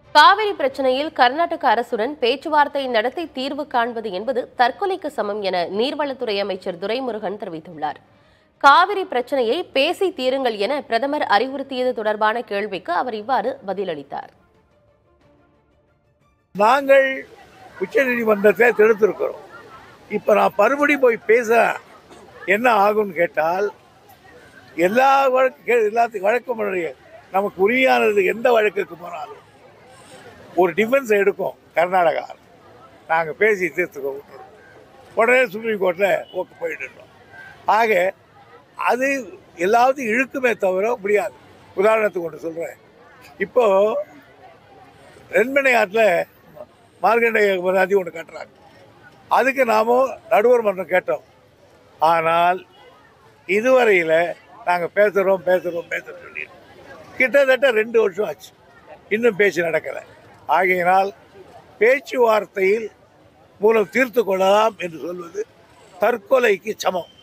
காவிரி பிரச்சனையில் கர்நாடக அரசுடன் பேச்சுவார்த்தை நடத்தி தீர்வு காண்பது என்பது தற்கொலைக்கு சமம் என நீர்வளத்துறை அமைச்சர் துரைமுருகன் தெரிவித்துள்ளார் காவிரி பிரச்சனையை பேசி தீருங்கள் என பிரதமர் அறிவுறுத்தியது தொடர்பான கேள்விக்கு அவர் இவ்வாறு பதிலளித்தார் நாங்கள் உச்சநீதிமன்றத்தை தடுத்திருக்கிறோம் இப்போ நான் மறுபடி போய் பேச என்ன ஆகும்னு கேட்டால் எல்லா வழக்கு எல்லாத்துக்கும் வழக்கு முறைய நமக்கு உரிமையானது எந்த வழக்குக்கு போனாலும் ஒரு டிஃபென்ஸ் எடுக்கும் கர்நாடகா நாங்கள் பேசி தீர்த்துக்கோ விட்டுறோம் உடனே சுப்ரீம் கோர்ட்டில் ஓக்கு போயிட்டுருக்கோம் ஆக அது எல்லாத்தையும் இழுக்குமே தவிர முடியாது உதாரணத்துக்கு ஒன்று சொல்கிறேன் இப்போது தென்மனை ஆற்றில் மார்க்கண்டேய நதி ஒன்று கட்டுறாங்க அதுக்கு நாமும் நடுவர் மன்றம் கேட்டோம் ஆனால் இதுவரையில் நாங்கள் பேசுகிறோம் பேசுகிறோம் பேசுகிறோம் சொல்லி கிட்டத்தட்ட ரெண்டு வருஷம் ஆச்சு இன்னும் பேச்சு நடக்கலை ஆகையினால் பேச்சுவார்த்தையில் மூலம் தீர்த்து கொள்ளலாம் என்று சொல்வது தற்கொலைக்கு சமம்